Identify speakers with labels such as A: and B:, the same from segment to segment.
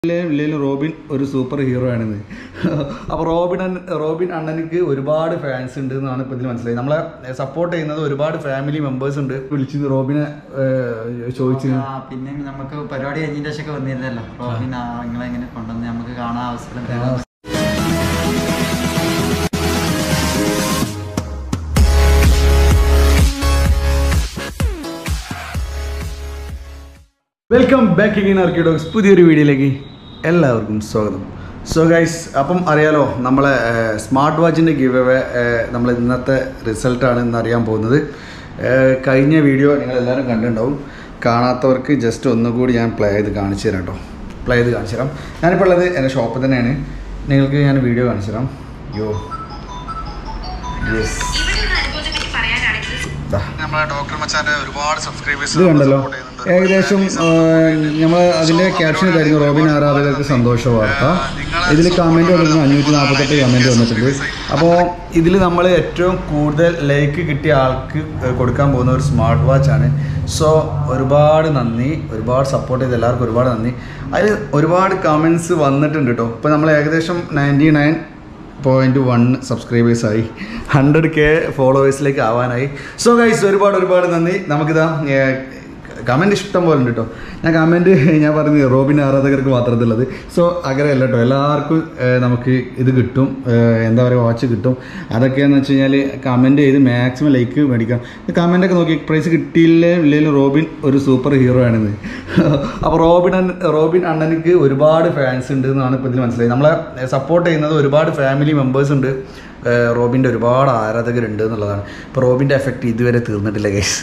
A: ഇല്ലെങ്കിലും റോബിൻ ഒരു super hero ആണെന്ന് അപ്പോൾ റോബിൻ അണ്ണ- റോബിൻ അണ്ണനിക്ക് ഒരുപാട് ഫാൻസ് ഉണ്ട് എന്നാണ് ഇപ്പോൾ ഇതിൽ മനസ്സിലായി നമ്മളെ സപ്പോർട്ട് ചെയ്യുന്നത് ഒരുപാട് ഫാമിലി മെമ്പേഴ്സ് ഉണ്ട് വിളിച്ചത് റോബിനെ ഏഹ്, ചോദിച്ചു
B: ആ, പിന്നെ നമുക്ക് പരിപാടി കഴിഞ്ഞതിന്റെ ശേഷം വന്നിരുന്നല്ലോ റോബിൻ ആ, നിങ്ങളെ എങ്ങനെ കൊണ്ടുവന്ന് നമുക്ക് കാണാൻ അവസരം തരാൻ
A: വെൽക്കം ബാക്ക് അഗൈൻ ആർക്കിഡോക്സ് പുതിയൊരു വീഡിയോയിലേക്ക് എല്ലാവർക്കും സ്വാഗതം സോ ഗൈസ് അപ്പം അറിയാലോ നമ്മളെ സ്മാർട്ട് വാച്ചിൻ്റെ ഗിവ് അവേ നമ്മൾ ഇന്നത്തെ റിസൾട്ടാണ് ഇന്ന് അറിയാൻ പോകുന്നത് ഏഹ്, കഴിഞ്ഞ വീഡിയോ നിങ്ങൾ എല്ലാവരും കണ്ടിട്ടുണ്ടാവും കാണാത്തവർക്ക് ജസ്റ്റ് ഒന്നുകൂടി ഞാൻ പ്ലേ ചെയ്ത് കാണിച്ചു തരാം കേട്ടോ പ്ലേ ചെയ്ത് കാണിച്ചു തരാം ഞാനിപ്പോൾ ഉള്ളത് എൻ്റെ ഷോപ്പിൽ തന്നെയാണ് നിങ്ങൾക്ക് ഞാൻ വീഡിയോ കാണിച്ചു തരാം യോ യെസ്
C: ഇവിടെ ഒരു അനുഭവത്തെ പറ്റി പറയാനാണെങ്കിൽ
A: നമ്മളെ ഡോക്ടർ മച്ചാൻ്റെ ഒരുപാട് സബ്സ്ക്രൈബേഴ്സ്
D: ഇത് കണ്ടല്ലോ ഏകദേശം നമ്മൾ അതിന്റെ ക്യാപ്ഷൻ ഇതായിരുന്നു റോബിൻ ആരാധകർക്ക് സന്തോഷ വാർത്ത ഇതിൽ കമന്റ് വന്നിരുന്നു അഞ്ഞൂറ്റി നാൽപ്പത്തെട്ട് കമന്റ് വന്നിട്ടുണ്ട്
A: അപ്പോൾ ഇതിൽ നമ്മൾ ഏറ്റവും കൂടുതൽ ലൈക്ക് കിട്ടിയ ആൾക്ക് ഏഹ്, കൊടുക്കാൻ പോകുന്ന ഒരു സ്മാർട്ട് വാച്ച് ആണ് സോ ഒരുപാട് നന്ദി ഒരുപാട് സപ്പോർട്ട് ചെയ്ത് എല്ലാവർക്കും ഒരുപാട് നന്ദി അതിൽ ഒരുപാട് കമൻസ് വന്നിട്ടുണ്ട് കേട്ടോ ഇപ്പോൾ നമ്മൾ ഏകദേശം നയൻറ്റി നയൻ പോയിൻറ്റ് വൺ സബ്സ്ക്രൈബേഴ്സായി ഹൺഡ്രഡ് കെ ഫോളോവേഴ്സിലേക്ക് ആവാനായി സോ ഗൈസ് ഒരുപാട് ഒരുപാട് നന്ദി നമുക്കിതാ കമൻറ്റ് ഇഷ്ടം പോലെ ഉണ്ട് കേട്ടോ ഞാൻ കമൻറ്റ് ഞാൻ പറഞ്ഞു റോബിൻ ആരാധകർക്ക് മാത്രത്തിലുള്ളത് സോ അങ്ങനെയല്ല കേട്ടോ എല്ലാവർക്കും ഏഹ്, നമുക്ക് ഇത് കിട്ടും ഏഹ്, എന്താ പറയുക വാച്ച് കിട്ടും അതൊക്കെയെന്ന് വെച്ച് കഴിഞ്ഞാൽ കമൻറ്റ് ചെയ്ത് മാക്സിമം ലൈക്ക് മേടിക്കാം കമൻ്റൊക്കെ നോക്കി പ്രൈസ് കിട്ടിയില്ലേ ഇല്ലെങ്കിലും റോബിൻ ഒരു സൂപ്പർ ഹീറോ ആണെന്ന് അപ്പോൾ റോബിൻ അണ്ണ- റോബിൻ അണ്ണനിക്ക് ഒരുപാട് ഫാൻസ് ഉണ്ട് എന്നാണ് ഇപ്പോൾ ഇതിൽ മനസ്സിലായി നമ്മളെ സപ്പോർട്ട് ചെയ്യുന്നത് ഒരുപാട് ഫാമിലി മെമ്പേഴ്സ് ഉണ്ട് ഏഹ് റോബിൻ്റെ ഒരുപാട് ആരാധകരുണ്ട് എന്നുള്ളതാണ് ഇപ്പോൾ റോബിൻ്റെ എഫക്റ്റ് ഇതുവരെ തീർന്നിട്ടില്ല ഗൈസ്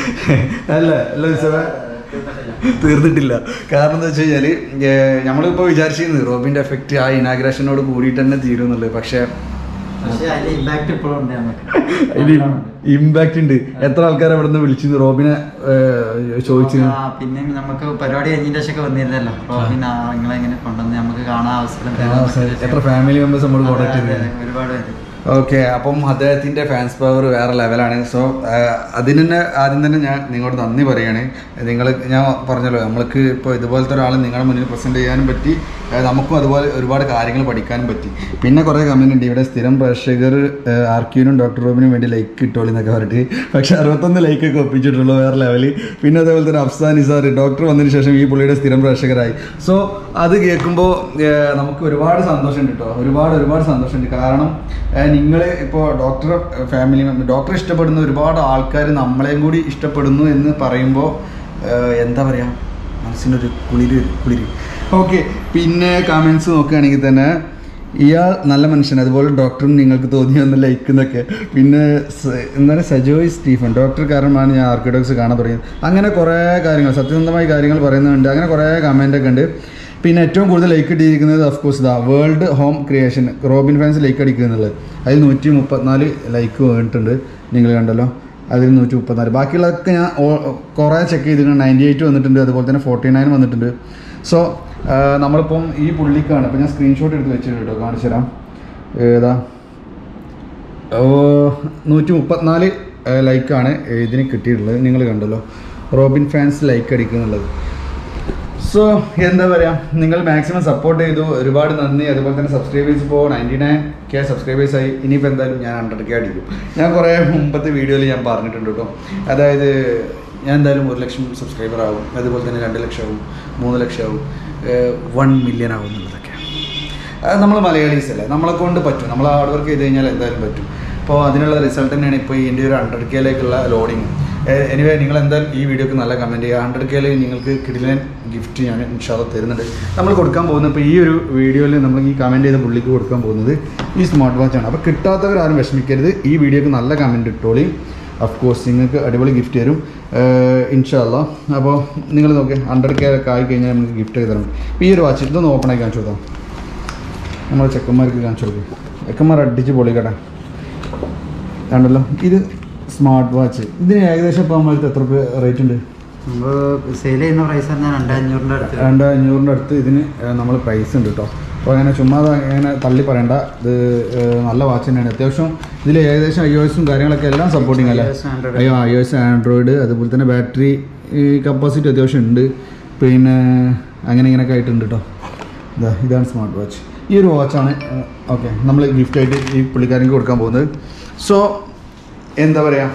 A: അല്ല അല്ല ഉത്സവ തീർന്നിട്ടില്ല കാരണം എന്താ വെച്ച് കഴിഞ്ഞാൽ നമ്മളിപ്പോൾ വിചാരിച്ചിരുന്നു റോബിൻ്റെ എഫക്റ്റ് ആ ഇനാഗ്രേഷനോട് കൂടിയിട്ട് തന്നെ തീരും എന്നുള്ളത് പക്ഷേ
B: പക്ഷെ അതിന്റെ ഇമ്പാക്ട് ഇപ്പോഴും ഉണ്ട് നമുക്ക്
A: അതിന് ഇമ്പാക്റ്റ് ഉണ്ട് എത്ര ആൾക്കാർ അവിടെ നിന്ന് വിളിച്ചിരുന്നു റോബിനെ ഏഹ്, ചോദിച്ചിരുന്നു
B: ആ, പിന്നെ നമുക്ക് പരിപാടി കഴിഞ്ഞതിന്റെ ശേഷം വന്നിരുന്നല്ലോ റോബിൻ ആ, നിങ്ങളെ എങ്ങനെ കൊണ്ടുവന്ന് നമുക്ക് കാണാൻ അവസരം തരാൻ
A: എത്ര ഫാമിലി മെമ്പേഴ്സ് നമ്മൾ കോൺടാക്ട്
B: അതെ,
A: ചെയ്തത്
B: അതെ, ഒരുപാട് പേര്
A: ഓക്കെ അപ്പം അദ്ദേഹത്തിൻ്റെ ഫാൻസ് പവർ വേറെ ലെവലാണ് സോ അതിന് തന്നെ ആദ്യം തന്നെ ഞാൻ നിങ്ങളോട് നന്ദി പറയുകയാണ് നിങ്ങൾ ഞാൻ പറഞ്ഞല്ലോ നമ്മൾക്ക് ഇപ്പോൾ ഇതുപോലത്തെ ഒരാൾ നിങ്ങളുടെ മുന്നിൽ പ്രസൻറ്റ് ചെയ്യാനും പറ്റി ആ, നമുക്കും അതുപോലെ ഒരുപാട് കാര്യങ്ങൾ പഠിക്കാനും പറ്റി പിന്നെ കുറേ കമൻറ്റ് ഉണ്ട് ഇവിടെ സ്ഥിരം പ്രേക്ഷകർ ആർക്യൂനും ഡോക്ടർ റോബിനും വേണ്ടി ലൈക്ക് കിട്ടുള്ളൂ എന്നൊക്കെ പറഞ്ഞിട്ട് പക്ഷേ അറുപത്തൊന്ന് ലൈക്കൊക്കെ ഒപ്പിച്ചിട്ടുള്ളൂ വേറെ ലെവലിൽ പിന്നെ അതേപോലെ തന്നെ അഫ്സാൻ നിസാർ ഡോക്ടർ വന്നതിന് ശേഷം ഈ പുള്ളിയുടെ സ്ഥിരം പ്രേക്ഷകരായി സോ അത് കേൾക്കുമ്പോൾ നമുക്ക് ഒരുപാട് സന്തോഷമുണ്ട് കേട്ടോ ഒരുപാട് ഒരുപാട് സന്തോഷമുണ്ട് കാരണം നിങ്ങൾ ഇപ്പോൾ ഡോക്ടർ ഫാമിലി മെമ്പർ ഡോക്ടർ ഇഷ്ടപ്പെടുന്ന ഒരുപാട് ആൾക്കാർ നമ്മളെയും കൂടി ഇഷ്ടപ്പെടുന്നു എന്ന് പറയുമ്പോൾ എന്താ പറയുക മനസ്സിനൊരു കുളിര് കുളിര് ഓക്കെ പിന്നെ കമൻസ് നോക്കുകയാണെങ്കിൽ തന്നെ ഇയാൾ നല്ല മനുഷ്യൻ അതുപോലെ ഡോക്ടറും നിങ്ങൾക്ക് തോന്നി വന്ന ലൈക്ക് എന്നൊക്കെ പിന്നെ സ- എന്താണ് സജോയ് സ്റ്റീഫൻ ഡോക്ടർ കാരണമാണ് ഞാൻ ആർക്കിഡോക്സ് കാണാൻ തുടങ്ങിയത് അങ്ങനെ കുറേ കാര്യങ്ങൾ സത്യസന്ധമായ കാര്യങ്ങൾ പറയുന്നുണ്ട് അങ്ങനെ കുറേ കമൻ്റ് ഒക്കെ ഉണ്ട് പിന്നെ ഏറ്റവും കൂടുതൽ ലൈക്ക് ഇട്ടിരിക്കുന്നത് ഓഫ് കോഴ്സ് ഇതാ world home creation Robin fans like അടിക്കുക എന്നുള്ളത് അതിൽ നൂറ്റി മുപ്പത്തിനാല് ലൈക്ക് വേണ്ടിയിട്ടുണ്ട് നിങ്ങൾ കണ്ടല്ലോ അതിൽ നൂറ്റി മുപ്പത്തിനാല് ബാക്കിയുള്ളതൊക്കെ ഞാൻ ഓ- കുറേ ചെക്ക് ചെയ്തിട്ടുണ്ട് നയൻറ്റി എയ്റ്റ് വന്നിട്ടുണ്ട് അതുപോലെ തന്നെ ഫോർട്ടി നയൻ വന്നിട്ടുണ്ട് സോ നമ്മളിപ്പം ഈ പുള്ളിക്കാണ് ഇപ്പം ഞാൻ സ്ക്രീൻഷോട്ട് എടുത്ത് വെച്ചിട്ടുണ്ട് കേട്ടോ കാണിച്ചു തരാം ഏതാ ഓ നൂറ്റി മുപ്പത്തിനാല് ലൈക്കാണ് ഇതിന് കിട്ടിയിട്ടുള്ളത് നിങ്ങൾ കണ്ടല്ലോ റോബിൻ ഫാൻസ് ലൈക്ക് അടിക്കുന്നുള്ളത് സോ എന്താ പറയുക നിങ്ങൾ മാക്സിമം സപ്പോർട്ട് ചെയ്തു ഒരുപാട് നന്ദി അതുപോലെ തന്നെ സബ്സ്ക്രൈബേഴ്സ് ഇപ്പോൾ നയൻറ്റി നയൻ കെ സബ്സ്ക്രൈബേഴ്സ് ആയി ഇനിയിപ്പോൾ എന്തായാലും ഞാൻ ഹൺഡ്രഡ് കെ അടിക്കും ഞാൻ കുറേ മുമ്പത്തെ വീഡിയോയിൽ ഞാൻ പറഞ്ഞിട്ടുണ്ട് കേട്ടോ അതായത് ഞാൻ എന്തായാലും ഒരു ലക്ഷം സബ്സ്ക്രൈബർ ആവും അതുപോലെ തന്നെ രണ്ട് ലക്ഷം ആവും മൂന്ന് ലക്ഷം ആവും വൺ മില്യൺ ആവും എന്നുള്ളതൊക്കെ അത് നമ്മൾ മലയാളീസ് അല്ലേ നമ്മളെ കൊണ്ട് പറ്റും നമ്മൾ ഹാർഡ് വർക്ക് ചെയ്ത് കഴിഞ്ഞാൽ എന്തായാലും പറ്റും അപ്പോൾ അതിനുള്ള റിസൾട്ട് തന്നെയാണ് ഇപ്പോൾ ഇതിൻ്റെ ഒരു ഹൺഡ്രഡ് കെയിലേക്കുള്ള ലോഡിങ് എനിവേ നിങ്ങൾ എന്തായാലും ഈ വീഡിയോക്ക് നല്ല കമൻറ്റ് ചെയ്യുക ഹൺഡ്രഡ് കെയിൽ നിങ്ങൾക്ക് കിടിലൻ ഗിഫ്റ്റ് ഞാൻ ഇൻഷാല്ല തരുന്നുണ്ട് നമ്മൾ കൊടുക്കാൻ പോകുന്നത് ഇപ്പോൾ ഈ ഒരു വീഡിയോയിൽ നമ്മൾ ഈ കമൻറ്റ് ചെയ്ത പുള്ളിക്ക് കൊടുക്കാൻ പോകുന്നത് ഈ സ്മാർട്ട് വാച്ചാണ് അപ്പോൾ കിട്ടാത്തവരാരും വിഷമിക്കരുത് ഈ വീഡിയോക്ക് നല്ല കമൻറ്റ് ഇട്ടോളി ഓഫ് കോഴ്സ് നിങ്ങൾക്ക് അടിപൊളി ഗിഫ്റ്റ് തരും ഇൻഷാല്ല അപ്പോൾ നിങ്ങൾ നോക്കി ഹൺഡ്രഡ് കെ ഒക്കെ ആയി കഴിഞ്ഞാൽ നമുക്ക് ഗിഫ്റ്റ് ഒക്കെ തരും ഇപ്പോൾ ഈ ഒരു വാച്ച് ഇതൊന്ന് ഓപ്പൺ ആയി കാണിച്ചു കൊടുക്കാം നമ്മളെ ചെക്കന്മാർക്ക് കാണിച്ചു കൊടുക്കും ചെക്കന്മാർ അടിച്ച് പൊളിക്കട്ടെ കണ്ടല്ലോ ഇത് സ്മാർട്ട് വാച്ച് ഇതിന് ഏകദേശം ഇപ്പോൾ നമ്മളടുത്ത് എത്ര രൂപ റേറ്റ് ഉണ്ട്
B: നമ്മൾ സെയിൽ ചെയ്യുന്ന പ്രൈസ് പറഞ്ഞാൽ രണ്ട് അഞ്ഞൂറിന്റെ അടുത്ത്
A: രണ്ട് അഞ്ഞൂറിൻ്റെ അടുത്ത് ഇതിന് നമ്മൾ പ്രൈസ് ഉണ്ട് കേട്ടോ അപ്പോൾ അങ്ങനെ ചുമ്മാ അത് അങ്ങനെ തള്ളി പറയണ്ട ഇത് ഏഹ്, നല്ല വാച്ച് തന്നെയാണ് അത്യാവശ്യം ഇതിൽ ഏകദേശം ഐ ഒ എസും കാര്യങ്ങളൊക്കെ എല്ലാം സപ്പോർട്ടിങ് അല്ലേ
B: iOS, Android.
A: അയ്യോ ഐ ഒ എസ് ആൻഡ്രോയിഡ് അതുപോലെ തന്നെ ബാറ്ററി കപ്പാസിറ്റി അത്യാവശ്യം ഉണ്ട് പിന്നെ അങ്ങനെ ഇങ്ങനെയൊക്കെ ആയിട്ടുണ്ട് കേട്ടോ ഇതാ ഇതാണ് സ്മാർട്ട് വാച്ച് ഈ ഒരു വാച്ചാണ് ഓക്കെ നമ്മൾ ഗിഫ്റ്റായിട്ട് ഈ പുള്ളിക്കാരనికి കൊടുക്കാൻ പോകുന്നത് സോ എന്താ പറയുക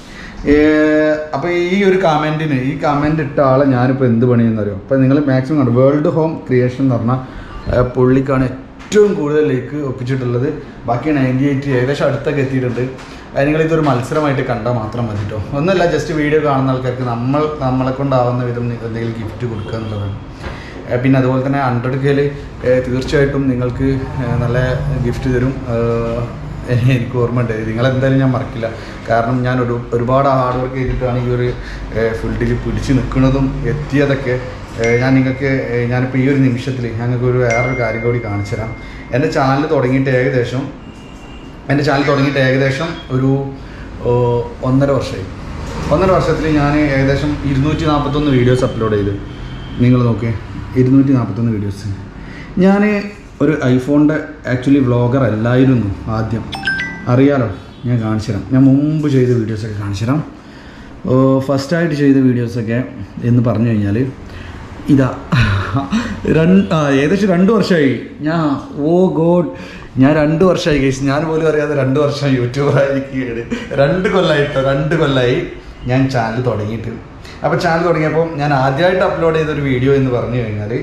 A: അപ്പോൾ ഈ ഒരു കമൻറ്റിന് ഈ കമൻറ്റ് ഇട്ട ആളെ ഞാനിപ്പോൾ എന്ത് പണിയെന്നറിയോ അപ്പോൾ നിങ്ങൾ മാക്സിമം കണ്ടു വേൾഡ് ഹോം ക്രിയേഷൻ എന്ന് പറഞ്ഞാൽ ഏർ പുള്ളിക്കാണ് ഏറ്റവും കൂടുതൽ ലേക്ക് ഒപ്പിച്ചിട്ടുള്ളത് ബാക്കി നയൻറ്റി എയ്റ്റ് ഏകദേശം അടുത്തൊക്കെ എത്തിയിട്ടുണ്ട് അത് നിങ്ങളിതൊരു മത്സരമായിട്ട് കണ്ടാൽ മാത്രം മതി കേട്ടോ ഒന്നല്ല ജസ്റ്റ് വീഡിയോ കാണുന്ന ആൾക്കാർക്ക് നമ്മൾ നമ്മളെ കൊണ്ടാവുന്ന വിധം എന്തെങ്കിലും ഗിഫ്റ്റ് കൊടുക്കുക എന്നുള്ളതാണ് ഏഹ് പിന്നെ അതുപോലെ തന്നെ ഹൺഡ്രഡ് കെയിൽ തീർച്ചയായിട്ടും നിങ്ങൾക്ക് ഏഹ് നല്ല ഗിഫ്റ്റ് തരും ഏഹ് എനിക്ക് ഓർമ്മയുണ്ട് നിങ്ങളെന്തായാലും ഞാൻ മറക്കില്ല കാരണം ഞാൻ ഒരു ഒരുപാട് ഹാർഡ് വർക്ക് ചെയ്തിട്ടാണ് ഈ ഒരു ഫീൽഡിൽ പിടിച്ച് നിൽക്കുന്നതും എത്തിയതൊക്കെ ഏഹ് ഞാൻ നിങ്ങൾക്ക് ഏഹ് ഞാനിപ്പോൾ ഈ ഒരു നിമിഷത്തിൽ ഞങ്ങൾക്ക് ഒരു വേറൊരു കാര്യം കൂടി കാണിച്ചു തരാം എൻ്റെ ചാനൽ തുടങ്ങിയിട്ട് ഏകദേശം എൻ്റെ ചാനൽ തുടങ്ങിയിട്ട് ഏകദേശം ഒരു ഓ, ഒന്നര വർഷമായി ഒന്നര വർഷത്തിൽ ഞാൻ ഏകദേശം ഇരുന്നൂറ്റി നാൽപ്പത്തൊന്ന് വീഡിയോസ് അപ്ലോഡ് ചെയ്ത് നിങ്ങൾ നോക്കിയേ ഇരുന്നൂറ്റി നാൽപ്പത്തൊന്ന് വീഡിയോസ് ഞാൻ ഒരു ഐഫോണിൻ്റെ ആക്ച്വലി വ്ളോഗർ അല്ലായിരുന്നു ആദ്യം അറിയാലോ ഞാൻ കാണിച്ചു തരാം ഞാൻ മുമ്പ് ചെയ്ത വീഡിയോസൊക്കെ കാണിച്ചു തരാം ഫസ്റ്റായിട്ട് ചെയ്ത വീഡിയോസൊക്കെ എന്ന് പറഞ്ഞു കഴിഞ്ഞാൽ ഇതാ രണ്ട് ആ, ഏകദേശം രണ്ട് വർഷമായി ഞാൻ ഓ ഗോഡ് ഞാൻ രണ്ട് വർഷമായി കേസ് ഞാൻ പോലും അറിയാതെ രണ്ട് വർഷം യൂട്യൂബർ ആയിരിക്കുകയാണ് രണ്ട് കൊല്ലമായിട്ടോ രണ്ട് കൊല്ലമായി ഞാൻ ചാനൽ തുടങ്ങിയിട്ട് അപ്പോൾ ചാനൽ തുടങ്ങിയപ്പോൾ ഞാൻ ആദ്യമായിട്ട് അപ്ലോഡ് ചെയ്ത ഒരു വീഡിയോ എന്ന് പറഞ്ഞു കഴിഞ്ഞാൽ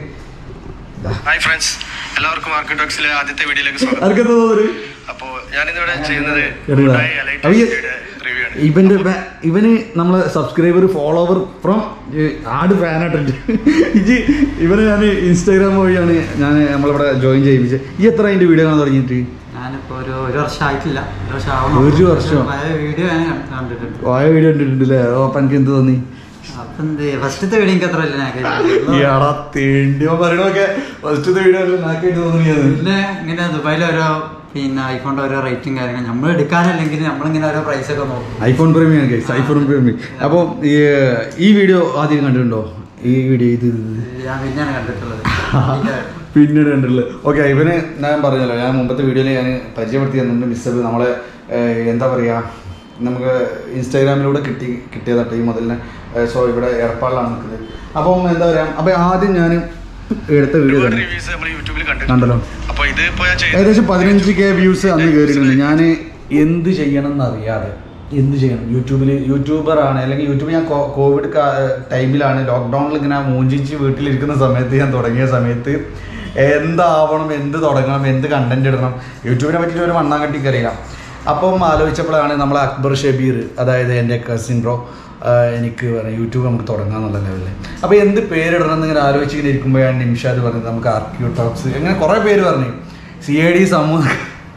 E: ഹായ് ഫ്രണ്ട്സ് എല്ലാവർക്കും മാർക്കറ്റ് ടോക്സിലെ ആദ്യത്തെ വീഡിയോയിലേക്ക് സ്വാഗതം
A: ആർക്കെന്താ തോന്നുന്നത്
E: അപ്പോൾ ഞാനിന്നിവിടെ ചെയ്യുന്നത്
A: എടാ.
E: Hyundai Elite
A: അയ്യ.
E: യുടെ റിവ്യൂ ആണ്
A: ഇവന്റെ ബ- ഇവന് നമ്മളെ സബ്സ്ക്രൈബർ ഫോളോവർ ഫ്രം ആട് ഫാനായിട്ടുണ്ട് ഇത് ഇവന് ഞാൻ ഇൻസ്റ്റാഗ്രാം വഴിയാണ് ഞാൻ നമ്മളിവിടെ ജോയിൻ ചെയ്യിപ്പിച്ചത് ഈ എത്ര അതിന്റെ വീഡിയോ കാണാൻ തുടങ്ങിയിട്ട്
B: ഞാനിപ്പോ ഒരു ഒരു വർഷം ആയിട്ടില്ല ഒരു വർഷം ആവണം
A: ഒരു വർഷം?
B: പഴയ വീഡിയോ ഞാൻ കണ്ട്- കണ്ടിട്ടുണ്ട്
A: വായ വീഡിയോ കണ്ടിട്ടുണ്ടല്ലേ ഓ അപ്പൊ എനിക്ക് എന്ത് തോന്നി
B: അപ്പൊ എന്ത് ഫസ്റ്റത്തെ വീഡിയോ എനിക്ക് അത്ര ഇല്ല ഞാൻ കേട്ടിട്ടുള്ളൂ.
A: ഈയാടാ തേണ്ടിയോ പറയണൊക്കെ ഫസ്റ്റത്തെ വീഡിയോ നാക്കായിട്ട് തോന്നിയത്
B: പിന്നെ ഇങ്ങനെ ദുബായിലെ ഓരോ പിന്നെ ഐഫോണിന്റെ ഓരോ റേറ്റും കാര്യങ്ങൾ നമ്മൾ എടുക്കാനല്ലെങ്കിൽ നമ്മളിങ്ങനെ ഓരോ പ്രൈസ് ഒക്കെ നോക്കും
A: ഐഫോൺ പ്രേമിയാണ് ഗൈസ് ഐഫോൺ പ്രേമി അപ്പോൾ ഈ ഈ വീഡിയോ ആദ്യം കണ്ടിട്ടുണ്ടോ ഈ വീഡിയോ ഇത് ഇത് ഇത്.
B: ഞാൻ പിന്നെയാണ് കണ്ടിട്ടുള്ളത്
A: പിന്നീട് കണ്ടുള്ളത് ഓക്കെ ഇവന് ഞാൻ പറഞ്ഞല്ലോ ഞാൻ മുമ്പത്തെ വീഡിയോയിൽ ഞാൻ പരിചയപ്പെടുത്തി തന്നിട്ടുണ്ട് മിസ്സബ് നമ്മളെ ഏഹ്, എന്താ പറയുക നമുക്ക് ഇൻസ്റ്റാഗ്രാമിലൂടെ കിട്ടി കിട്ടിയതാട്ടോ ഈ മുതലിനെ സോ ഇവിടെ ഏർപ്പാടിലാണ് നിൽക്കുന്നത് അപ്പം എന്താ പറയുക അപ്പം ആദ്യം ഞാൻ എടുത്ത വീഡിയോ
E: ഒരുപാട്
A: തന്നെ
E: റിവ്യൂസ് നമ്മൾ യൂട്യൂബിൽ
A: കണ്ടല്ലോ
E: കണ്ടിട്ടുണ്ട് അപ്പോൾ ഇത് ഇപ്പോൾ ഞാൻ ചെയ്യുന്നത്
A: ഏകദേശം പതിനഞ്ച് കെ വ്യൂസ് അന്ന് കയറിയിട്ടുണ്ട് ഞാൻ എന്ത് ചെയ്യണം എന്നറിയാതെ എന്ത് ചെയ്യണം യൂട്യൂബിൽ യൂട്യൂബറാണ് അല്ലെങ്കിൽ യൂട്യൂബ് ഞാൻ കോ- കോവിഡ് കാ- ടൈമിലാണ് ലോക്ക്ഡൗണിൽ ഇങ്ങനെ മൂഞ്ചിച്ച് വീട്ടിലിരിക്കുന്ന സമയത്ത് ഞാൻ തുടങ്ങിയ സമയത്ത് എന്താവണം എന്ത് തുടങ്ങണം എന്ത് കണ്ടന്റ് ഇടണം യൂട്യൂബിനെ പറ്റിയിട്ട് ഒരു മണ്ണാങ്കട്ടിക്ക് അറിയാം അപ്പം ആലോചിച്ചപ്പോഴാണ് നമ്മൾ അക്ബർ ഷബീർ അതായത് എൻ്റെ കസിൻ ബ്രോ എനിക്ക് പറയാം യൂട്യൂബ് നമുക്ക് തുടങ്ങാന്നുള്ള ലെവലിൽ അപ്പോൾ എന്ത് പേരിടണം എന്നിങ്ങനെ ആലോചിച്ചിങ്ങനെ ഇരിക്കുമ്പോഴാണ് നിമിഷാദ് പറഞ്ഞത് നമുക്ക് ആർക്യൂ ടോക്സ് അങ്ങനെ കുറേ പേര് പറഞ്ഞു സി ഐ ഡി സമൂഹം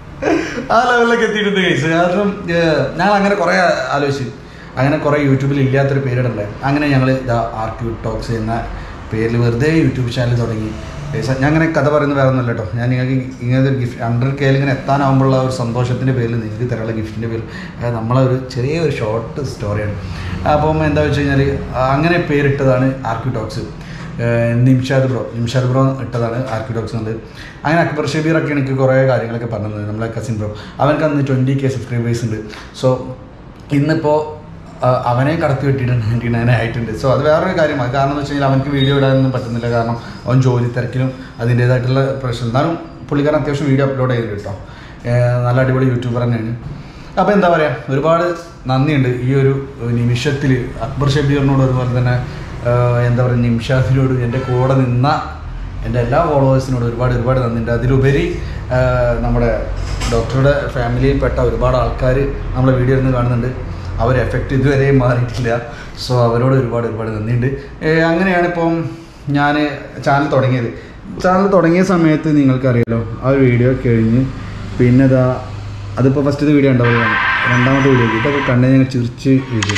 A: ആ ലെവലിലൊക്കെ എത്തിയിട്ടുണ്ട് കേസ് കാരണം ഏഹ്, ഞങ്ങൾ അങ്ങനെ കുറേ ആലോചിച്ചു അങ്ങനെ കുറേ യൂട്യൂബിൽ ഇല്ലാത്തൊരു പേരിടണ്ടേ അങ്ങനെ ഞങ്ങൾ ഇതാ ആർക്യൂ ടോക്സ് എന്ന പേരിൽ വെറുതെ യൂട്യൂബ് ചാനൽ തുടങ്ങി ഏസ് ഞാൻ അങ്ങനെ കഥ പറയുന്നത് വേറെ ഒന്നുമല്ല കേട്ടോ ഞാൻ നിങ്ങൾക്ക് ഇങ്ങനത്തെ ഒരു ഗിഫ്റ്റ് ഹൺഡ്രഡ് കെയിൽ ഇങ്ങനെ എത്താനാകുമ്പോഴുള്ള ആ ഒരു സന്തോഷത്തിൻ്റെ പേരിൽ നിങ്ങൾക്ക് തരാനുള്ള ഗിഫ്റ്റിൻ്റെ പേരിൽ അത് നമ്മളെ ഒരു ചെറിയ ഒരു ഷോർട്ട് സ്റ്റോറിയാണ് അപ്പം എന്താ വെച്ച് കഴിഞ്ഞാൽ അങ്ങനെ പേരിട്ടതാണ് RQ talks eh Nimshad bro Nimshad bro ഇട്ടതാണ് ആർക്കിഡോക്സ് എന്നുള്ളത് അങ്ങനെ അക്ബർ ഷബീറൊക്കെ എനിക്ക് കുറേ കാര്യങ്ങളൊക്കെ പറഞ്ഞത് നമ്മളെ കസിൻ ബ്രോ അവനക്ക് അന്ന് ട്വൻറ്റി കെ സബ്സ്ക്രൈബേഴ്സ് ഉണ്ട് സോ ഇന്നിപ്പോൾ അവനെ കടത്തി വെട്ടിയിട്ടുണ്ട് നയൻറ്റി നയൻ ആയിട്ടുണ്ട് സോ അത് വേറൊരു കാര്യമാണ് കാരണം എന്ന് വെച്ച് കഴിഞ്ഞാൽ അവനക്ക് വീഡിയോ ഇടാനൊന്നും പറ്റുന്നില്ല കാരണം അവൻ ജോലി തിരക്കിലും അതിൻ്റേതായിട്ടുള്ള പ്രശ്നം എന്നാലും പുള്ളിക്കാരൻ അത്യാവശ്യം വീഡിയോ അപ്ലോഡ് ചെയ്തിട്ട് കേട്ടോ ഏഹ് നല്ല അടിപൊളി യൂട്യൂബർ തന്നെയാണ് അപ്പോൾ എന്താ പറയുക ഒരുപാട് നന്ദിയുണ്ട് ഈ ഒരു നിമിഷത്തിൽ അക്ബർ ഷബീറിനോട് അതുപോലെ തന്നെ ആഹ് എന്താ പറയുക നിംഷാദിനോടും എൻ്റെ കൂടെ നിന്ന എൻ്റെ എല്ലാ ഫോളോവേഴ്സിനോടും ഒരുപാട് ഒരുപാട് നന്ദിയുണ്ട് അതിലുപരി ആഹ് നമ്മുടെ ഡോക്ടറുടെ ഫാമിലിയിൽപ്പെട്ട ഒരുപാട് ആൾക്കാർ നമ്മളെ വീഡിയോ ഇരുന്ന് കാണുന്നുണ്ട് അവർ എഫക്റ്റ് ഇതുവരെയും മാറിയിട്ടില്ല സോ അവരോട് ഒരുപാട് ഒരുപാട് നന്ദിയുണ്ട് ഏഹ് അങ്ങനെയാണ് ഇപ്പം ഞാൻ ചാനൽ തുടങ്ങിയത് ചാനൽ തുടങ്ങിയ സമയത്ത് നിങ്ങൾക്കറിയാലോ ആ ഒരു വീഡിയോ കഴിഞ്ഞ് പിന്നെ ഇതാ അതിപ്പോൾ ഫസ്റ്റത്തെ വീഡിയോ ഉണ്ടാവുകയാണ് രണ്ടാമത്തെ വീഡിയോ ഇതൊക്കെ കണ്ടു ഞങ്ങൾ ചിരിച്ച് വീഡിയോ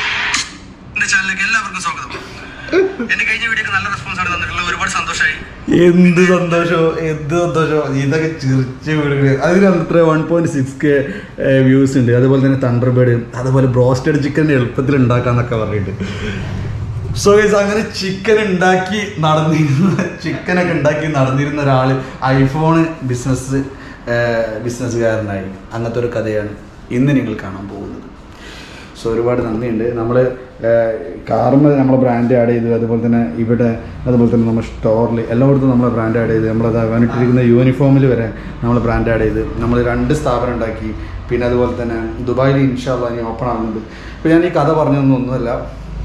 E: എന്റെ ചാനലിലേക്ക് എല്ലാവർക്കും സ്വാഗതം എന്റെ കഴിഞ്ഞ വീഡിയോക്ക് നല്ല റെസ്പോൺസ് ആണ് തന്നിട്ടുള്ളത് ഒരുപാട് സന്തോഷമായി
A: എന്ത് സന്തോഷമോ എന്ത് സന്തോഷമോ ഇതൊക്കെ ചിരിച്ച് വീടുകൾ അതിന് അത്ര one point six K views ഉണ്ട് അതുപോലെ തന്നെ തണ്ടർബേഡ് അതുപോലെ ബ്രോസ്റ്റഡ് ചിക്കൻ എളുപ്പത്തിൽ ഉണ്ടാക്കാന്നൊക്കെ പറഞ്ഞിട്ട് സോ ഗൈസ് അങ്ങനെ ചിക്കൻ ഉണ്ടാക്കി നടന്നിരുന്ന ചിക്കനൊക്കെ ഉണ്ടാക്കി നടന്നിരുന്ന ഒരാൾ ഐഫോൺ ബിസിനസ് ബിസിനസ്സുകാരനായി അങ്ങനത്തെ ഒരു കഥയാണ് ഇന്ന് നിങ്ങൾ കാണാൻ പോകുന്നത് സോ ഒരുപാട് നന്ദിയുണ്ട് നമ്മൾ കാറിന് നമ്മളെ ബ്രാൻഡ് ആഡ് ചെയ്തു അതുപോലെ തന്നെ ഇവിടെ അതുപോലെ തന്നെ നമ്മുടെ സ്റ്റോറിൽ എല്ലായിടത്തും നമ്മളെ ബ്രാൻഡ് ആഡ് ചെയ്ത് നമ്മളത് അവനിട്ടിരിക്കുന്ന യൂണിഫോമിൽ വരെ നമ്മൾ ബ്രാൻഡ് ആഡ് ചെയ്ത് നമ്മൾ രണ്ട് സ്ഥാപനം ഉണ്ടാക്കി പിന്നെ അതുപോലെ തന്നെ ദുബായിൽ ഇൻഷാല്ല ഇനി ഓപ്പൺ ആകുന്നുണ്ട് അപ്പോൾ ഞാൻ ഈ കഥ പറഞ്ഞതൊന്നും ഒന്നുമല്ല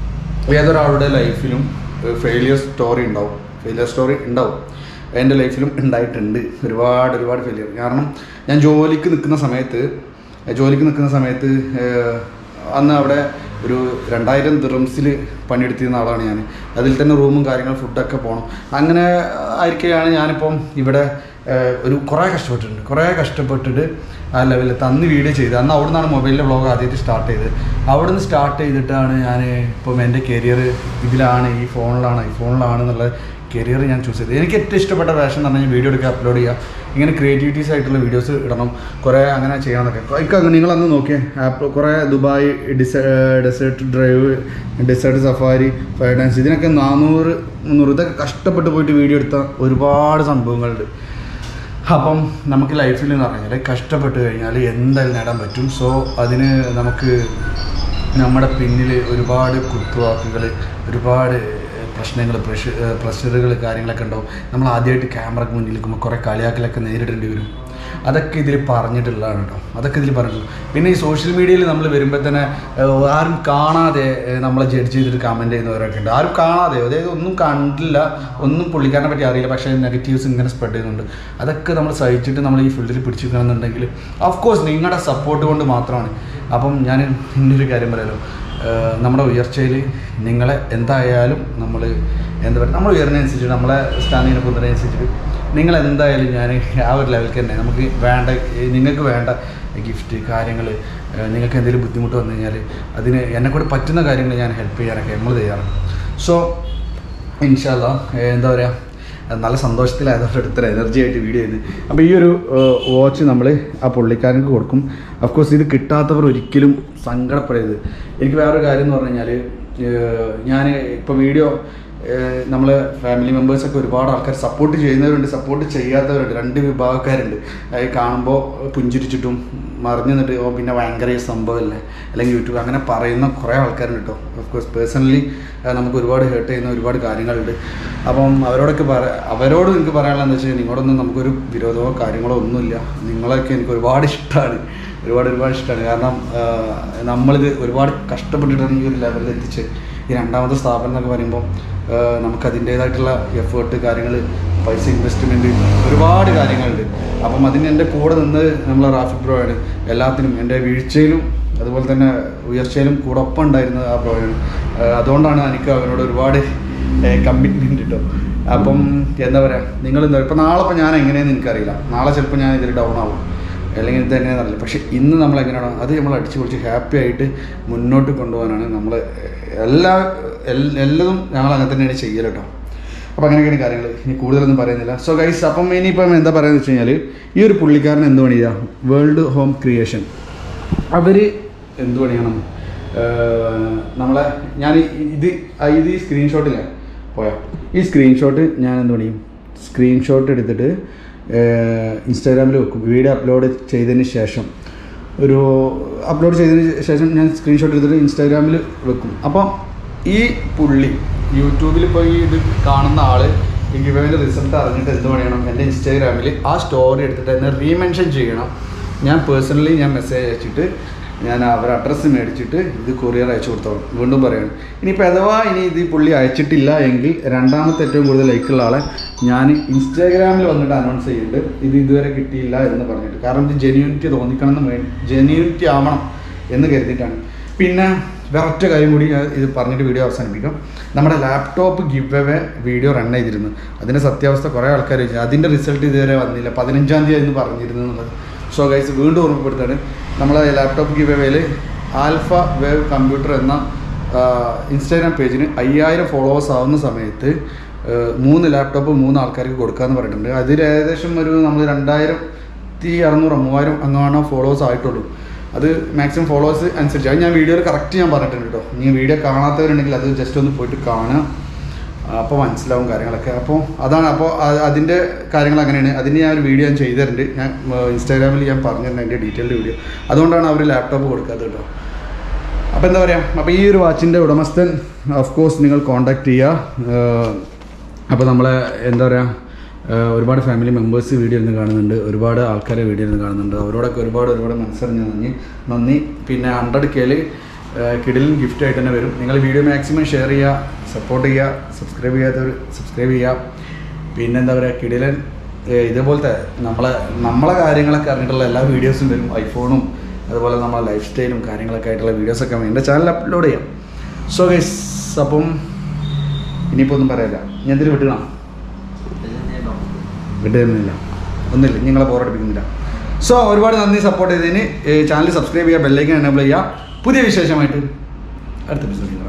A: ഏതൊരാളുടെ ലൈഫിലും ഫെയിലിയർ സ്റ്റോറി ഉണ്ടാവും ഫെയിലിയർ സ്റ്റോറി ഉണ്ടാവും എൻ്റെ ലൈഫിലും ഉണ്ടായിട്ടുണ്ട് ഒരുപാട് ഒരുപാട് ഫെയിലിയർ കാരണം ഞാൻ ജോലിക്ക് നിൽക്കുന്ന സമയത്ത് ജോലിക്ക് നിൽക്കുന്ന സമയത്ത് ഏഹ്, അന്ന് അവിടെ ഒരു രണ്ടായിരം ദിറംസിൽ പണിയെടുത്തിരുന്ന ആളാണ് ഞാൻ അതിൽ തന്നെ റൂമും കാര്യങ്ങളും ഫുഡൊക്കെ പോകണം അങ്ങനെ ആയിരിക്കെയാണ് ഞാനിപ്പം ഇവിടെ ഏഹ്, ഒരു കുറേ കഷ്ടപ്പെട്ടിട്ടുണ്ട് കുറേ കഷ്ടപ്പെട്ടിട്ട് ആ ലെവലിൽ തന്ന് വീഡിയോ ചെയ്ത് അന്ന് അവിടെ നിന്നാണ് മൊബൈലിലെ വ്ളോഗ് ആദ്യമായിട്ട് സ്റ്റാർട്ട് ചെയ്തത് അവിടെ നിന്ന് സ്റ്റാർട്ട് ചെയ്തിട്ടാണ് ഞാൻ ഇപ്പം എൻ്റെ കരിയർ ഇതിലാണ് ഈ ഫോണിലാണ് ഈ ഫോണിലാണ് എന്നുള്ള കരിയർ ഞാൻ ചൂസ് ചെയ്തത് എനിക്ക് ഏറ്റവും ഇഷ്ടപ്പെട്ട പാഷൻ എന്ന് പറഞ്ഞാൽ വീഡിയോ എടുക്കുക അപ്ലോഡ് ചെയ്യുക ഇങ്ങനെ ക്രിയേറ്റിവിറ്റീസ് ആയിട്ടുള്ള വീഡിയോസ് ഇടണം കുറേ അങ്ങനെ ചെയ്യണമെന്നൊക്കെ ഇപ്പം നിങ്ങളന്ന് നോക്കിയേ ആപ്പ് കുറേ ദുബായ് ഡിസ desert drive desert safari fire dance ഇതിനൊക്കെ നാനൂറ് മുന്നൂറ് ഇതൊക്കെ കഷ്ടപ്പെട്ട് പോയിട്ട് വീഡിയോ എടുത്ത ഒരുപാട് സംഭവങ്ങളുണ്ട് അപ്പം നമുക്ക് ലൈഫിൽ എന്ന് പറഞ്ഞാൽ കഷ്ടപ്പെട്ട് കഴിഞ്ഞാൽ എന്തായാലും നേടാൻ പറ്റും സോ അതിന് നമുക്ക് നമ്മുടെ പിന്നിൽ ഒരുപാട് കുത്തുവാക്കുകൾ ഒരുപാട് പ്രശ്നങ്ങൾ പ്രഷ പ്രഷറുകൾ കാര്യങ്ങളൊക്കെ ഉണ്ടാവും നമ്മൾ ആദ്യമായിട്ട് ക്യാമറക്ക് മുന്നിൽ നിൽക്കുമ്പോൾ കുറേ കളിയാക്കലൊക്കെ നേരിടേണ്ടി വരും അതൊക്കെ ഇതിൽ പറഞ്ഞിട്ടുള്ളതാണ് കേട്ടോ അതൊക്കെ ഇതിൽ പറഞ്ഞിട്ടുള്ളൂ പിന്നെ ഈ സോഷ്യൽ മീഡിയയിൽ നമ്മൾ വരുമ്പോൾ തന്നെ ഏഹ്, ആരും കാണാതെ ഏഹ്, നമ്മളെ ജഡ്ജ് ചെയ്തിട്ട് കമൻറ്റ് ചെയ്യുന്നവരൊക്കെ ഉണ്ട് ആരും കാണാതെ അതായത് ഒന്നും കണ്ടില്ല ഒന്നും പുള്ളിക്കാരനെ പറ്റി അറിയില്ല പക്ഷേ നെഗറ്റീവ്സ് ഇങ്ങനെ സ്പ്രെഡ് ചെയ്യുന്നുണ്ട് അതൊക്കെ നമ്മൾ സഹിച്ചിട്ട് നമ്മൾ ഈ ഫീൽഡിൽ പിടിച്ചു നിൽക്കണമെന്നുണ്ടെങ്കിൽ ഓഫ് കോഴ്സ് നിങ്ങളുടെ സപ്പോർട്ട് കൊണ്ട് മാത്രമാണ് അപ്പം ഞാൻ ഇന്നൊരു കാര്യം പറയാലോ ഏഹ്, നമ്മുടെ ഉയർച്ചയിൽ നിങ്ങളെ എന്തായാലും നമ്മൾ എന്താ പറയുക നമ്മൾ ഉയർന്നതനുസരിച്ച് നമ്മളെ സ്റ്റാൻഡിങ്ങിനെ പൊന്നതിനനുസരിച്ചിട്ട് നിങ്ങൾ എന്തായാലും ഞാൻ ആ ഒരു ലെവലിൽ തന്നെ നമുക്ക് വേണ്ട നിങ്ങൾക്ക് വേണ്ട ഗിഫ്റ്റ് കാര്യങ്ങൾ നിങ്ങൾക്ക് എന്തെങ്കിലും ബുദ്ധിമുട്ട് വന്നു കഴിഞ്ഞാൽ അതിന് എന്നെക്കൂടെ പറ്റുന്ന കാര്യങ്ങൾ ഞാൻ ഹെൽപ്പ് ചെയ്യാനൊക്കെ നമ്മൾ തയ്യാറാണ് സോ ഇൻഷാല്ല എന്താ പറയുക നല്ല സന്തോഷത്തിലായതുകൊണ്ട് എടുത്തൊരു എനർജി ആയിട്ട് വീഡിയോ ചെയ്ത് അപ്പോൾ ഈ ഒരു വാച്ച് നമ്മൾ ആ പുള്ളിക്കാരനക്ക് കൊടുക്കും അഫ്കോഴ്സ് ഇത് കിട്ടാത്തവർ ഒരിക്കലും സങ്കടപ്പെടരുത് എനിക്ക് വേറൊരു കാര്യം എന്ന് പറഞ്ഞു കഴിഞ്ഞാൽ ഞാൻ ഇപ്പോൾ വീഡിയോ നമ്മൾ ഫാമിലി മെമ്പേഴ്സൊക്കെ ഒരുപാട് ആൾക്കാർ സപ്പോർട്ട് ചെയ്യുന്നവരുണ്ട് സപ്പോർട്ട് ചെയ്യാത്തവരുണ്ട് രണ്ട് വിഭാഗക്കാരുണ്ട് അത് കാണുമ്പോൾ പുഞ്ചിരിച്ചിട്ടും മറിഞ്ഞു നിന്നിട്ട് ഓ പിന്നെ ഭയങ്കര ഈ സംഭവമല്ലേ അല്ലെങ്കിൽ യൂട്യൂബ് അങ്ങനെ പറയുന്ന കുറേ ആൾക്കാരുണ്ട് കേട്ടോ ഓഫ് കോഴ്സ് പേഴ്സണലി നമുക്ക് ഒരുപാട് ഹേർട്ട് ചെയ്യുന്ന ഒരുപാട് കാര്യങ്ങളുണ്ട് അപ്പം അവരോടൊക്കെ പറ അവരോട് എനിക്ക് പറയാനുള്ളതെന്ന് വെച്ചാൽ നിങ്ങളോടൊന്നും നമുക്കൊരു വിരോധമോ കാര്യങ്ങളോ ഒന്നുമില്ല നിങ്ങളൊക്കെ എനിക്ക് ഒരുപാട് ഇഷ്ടമാണ് ഒരുപാട് ഒരുപാട് ഇഷ്ടമാണ് കാരണം ആ, നമ്മളിത് ഒരുപാട് കഷ്ടപ്പെട്ടിട്ടാണ് ഈ ഒരു ലെവലിൽ എത്തിച്ച് ഈ രണ്ടാമത്തെ സ്ഥാപനം എന്നൊക്കെ പറയുമ്പോൾ ആ, നമുക്ക് അതിൻ്റേതായിട്ടുള്ള എഫേർട്ട് കാര്യങ്ങൾ പൈസ ഇൻവെസ്റ്റ്മെൻറ്റ് ഒരുപാട് കാര്യങ്ങളുണ്ട് അപ്പം അതിന് എൻ്റെ കൂടെ നിന്ന് നമ്മളെ റാഫിക് ബ്രോ ആണ് എല്ലാത്തിനും എൻ്റെ വീഴ്ചയിലും അതുപോലെ തന്നെ ഉയർച്ചയിലും കൂടെ ഒപ്പം ഉണ്ടായിരുന്നത് ആ ബ്രോയാണ് ആ, അതുകൊണ്ടാണ് എനിക്ക് അവനോട് ഒരുപാട് കമ്മിറ്റ്മെൻറ്റ് കിട്ടും അപ്പം എന്താ പറയുക നിങ്ങൾ എന്താ ഇപ്പം നാളെ ഇപ്പം ഞാൻ എങ്ങനെയെന്ന് എനിക്കറിയില്ല നാളെ ചിലപ്പോൾ ഞാൻ ഇതിൽ ഡൗൺ ആവും അല്ലെങ്കിൽ ഇത് തന്നെയാണെന്ന് അറിയില്ല പക്ഷെ ഇന്ന് നമ്മൾ എങ്ങനെയാണോ അത് നമ്മൾ അടിച്ചു പൊളിച്ച് ഹാപ്പി ആയിട്ട് മുന്നോട്ട് കൊണ്ടുപോകാനാണ് നമ്മൾ എല്ലാ എൽ- എല്ലതും ഞങ്ങൾ അങ്ങനെ തന്നെയാണ് ചെയ്യൽ കേട്ടോ അപ്പോൾ അങ്ങനെയൊക്കെയാണ് കാര്യങ്ങൾ ഇനി കൂടുതലൊന്നും പറയുന്നില്ല സോ ഗൈസ് അപ്പം ഇനിയിപ്പം എന്താ പറയുന്നത് വെച്ച് കഴിഞ്ഞാൽ ഈ ഒരു പുള്ളിക്കാരൻ എന്ത് പണിയാ വേൾഡ് ഹോം ക്രിയേഷൻ അവർ എന്ത് പണിയണം ഏഹ് നമ്മളെ ഞാൻ ഈ- ഇത് ആ ഇത് ഈ സ്ക്രീൻഷോട്ടില്ല പോയാ ഈ സ്ക്രീൻഷോട്ട് ഞാൻ എന്ത് പണിയും സ്ക്രീൻഷോട്ട് എടുത്തിട്ട് ഇൻസ്റ്റാഗ്രാമിൽ വെക്കും വീഡിയോ അപ്ലോഡ് ചെയ്തതിന് ശേഷം ഒരു അപ്ലോഡ് ചെയ്തതിന് ശേഷം ഞാൻ സ്ക്രീൻഷോട്ട് എടുത്തിട്ട് ഇൻസ്റ്റാഗ്രാമിൽ വെക്കും അപ്പം ഈ പുള്ളി യൂട്യൂബിൽ ഇപ്പോൾ ഈ ഇത് കാണുന്ന ആള് ഈ ഗിവേൻ്റെ റിസൾട്ട് അറിഞ്ഞിട്ട് എന്ത് പണിയണം എൻ്റെ ഇൻസ്റ്റാഗ്രാമിൽ ആ സ്റ്റോറി എടുത്തിട്ട് എന്നെ റീമെൻഷൻ ചെയ്യണം ഞാൻ പേഴ്സണലി ഞാൻ മെസ്സേജ് അയച്ചിട്ട് ഞാൻ അവരുടെ അഡ്രസ്സ് മേടിച്ചിട്ട് ഇത് കൊറിയർ അയച്ചു കൊടുത്തോളാം വീണ്ടും പറയാണ് ഇനിയിപ്പോൾ അഥവാ ഇനി ഇത് ഈ പുള്ളി അയച്ചിട്ടില്ല എങ്കിൽ രണ്ടാമത്തെ ഏറ്റവും കൂടുതൽ ലൈക്കുള്ള ആളെ ഞാൻ ഇൻസ്റ്റാഗ്രാമിൽ വന്നിട്ട് അനൗൺസ് ചെയ്യുന്നുണ്ട് ഇത് ഇതുവരെ കിട്ടിയില്ല എന്ന് പറഞ്ഞിട്ട് കാരണം ഇത് ജെന്യൂനിറ്റി തോന്നിക്കണം എന്ന് വേണ്ടി ജെന്യൂനിറ്റി ആവണം എന്ന് കരുതിയിട്ടാണ് പിന്നെ വേറൊറ്റ കാര്യം കൂടി ഞാൻ ഇത് പറഞ്ഞിട്ട് വീഡിയോ അവസാനിപ്പിക്കാം നമ്മുടെ laptop give away video run ചെയ്തിരുന്നു അതിൻ്റെ സത്യാവസ്ഥ കുറേ ആൾക്കാർ ചോദിച്ചു അതിൻ്റെ റിസൾട്ട് ഇതുവരെ വന്നില്ല പതിനഞ്ചാം തീയതി എന്ന് പറഞ്ഞിരുന്നു എന്നുള്ളത് സോ ഗൈസ് വീണ്ടും ഓർമ്മപ്പെടുത്താണ് നമ്മളെ ലാപ്ടോപ്പ് ഗിവ് അവേയിൽ ആൽഫ വേവ് കമ്പ്യൂട്ടർ എന്ന ഇൻസ്റ്റാഗ്രാം പേജിന് അയ്യായിരം ഫോളോവേഴ്സ് ആവുന്ന സമയത്ത് ആ, മൂന്ന് ലാപ്ടോപ്പ് മൂന്ന് ആൾക്കാർക്ക് കൊടുക്കാമെന്ന് പറഞ്ഞിട്ടുണ്ട് അതിൽ ഏകദേശം ഒരു നമ്മൾ രണ്ടായിരത്തി അറുന്നൂറ് മൂവായിരം അങ്ങാണോ ഫോളോവേഴ്സ് ആയിട്ടുള്ളൂ അത് മാക്സിമം ഫോളോവേഴ്സ് അനുസരിച്ച് അത് ഞാൻ വീഡിയോയിൽ കറക്റ്റ് ഞാൻ പറഞ്ഞിട്ടുണ്ട് കേട്ടോ നീ വീഡിയോ കാണാത്തവരുണ്ടെങ്കിൽ അത് ജസ്റ്റ് ഒന്ന് പോയിട്ട് കാണുക അപ്പോൾ മനസ്സിലാവും കാര്യങ്ങളൊക്കെ അപ്പോൾ അതാണ് അപ്പോൾ അതിൻ്റെ കാര്യങ്ങൾ അങ്ങനെയാണ് അതിന് ഞാൻ ഒരു വീഡിയോ ഞാൻ ചെയ്തു തരുന്നുണ്ട് ഞാൻ ഇൻസ്റ്റാഗ്രാമിൽ ഞാൻ പറഞ്ഞിരുന്നു അതിൻ്റെ ഡീറ്റെയിൽഡ് വീഡിയോ അതുകൊണ്ടാണ് അവർ ലാപ്ടോപ്പ് കൊടുക്കാത്തത് കേട്ടോ
D: അപ്പോൾ എന്താ പറയുക അപ്പോൾ ഈ ഒരു വാച്ചിൻ്റെ ഉടമസ്ഥൻ ഓഫ് കോഴ്സ് നിങ്ങൾ കോൺടാക്ട് ചെയ്യുക അപ്പോൾ നമ്മളെ എന്താ പറയുക ഏഹ് ഒരുപാട് ഫാമിലി മെമ്പേഴ്സ് വീഡിയോ ഇരുന്ന് കാണുന്നുണ്ട് ഒരുപാട് ആൾക്കാരെ വീഡിയോ ഇരുന്ന് കാണുന്നുണ്ട് അവരോടൊക്കെ ഒരുപാട് ഒരുപാട് മനസ്സറിഞ്ഞ് നന്ദി നന്ദി പിന്നെ ഹൺഡ്രഡ് കെയിൽ കിടിലും ഗിഫ്റ്റ് ആയിട്ട് തന്നെ വരും നിങ്ങൾ വീഡിയോ മാക്സിമം ഷെയർ ചെയ്യുക സപ്പോർട്ട് ചെയ്യുക സബ്സ്ക്രൈബ് ചെയ്യാത്തവർ സബ്സ്ക്രൈബ് ചെയ്യുക പിന്നെ എന്താ പറയുക കിടിലൻ ഏഹ് ഇതേപോലത്തെ നമ്മളെ നമ്മളെ കാര്യങ്ങളൊക്കെ അറിഞ്ഞിട്ടുള്ള എല്ലാ വീഡിയോസും വരും ഐഫോണും അതുപോലെ നമ്മളെ ലൈഫ് സ്റ്റൈലും കാര്യങ്ങളൊക്കെ ആയിട്ടുള്ള വീഡിയോസൊക്കെ എൻ്റെ ചാനലിൽ അപ്ലോഡ് ചെയ്യാം സോ ഗൈസ് അപ്പം ഇനിയിപ്പോൾ ഒന്നും പറയാനില്ല ഞാൻ എന്തിനു വിട്ടുകണം വിട്ടുതരുന്നില്ല ഒന്നുമില്ല നിങ്ങളെ ബോറടിപ്പിക്കുന്നില്ല സോ ഒരുപാട് നന്ദി സപ്പോർട്ട് ചെയ്തതിന് ചാനൽ സബ്സ്ക്രൈബ് ചെയ്യുക ബെല്ലൈക്കൻ എനേബിൾ ചെയ്യുക പുതിയ വിശേഷമായിട്ട് അടുത്ത എപ്പിസോഡിൽ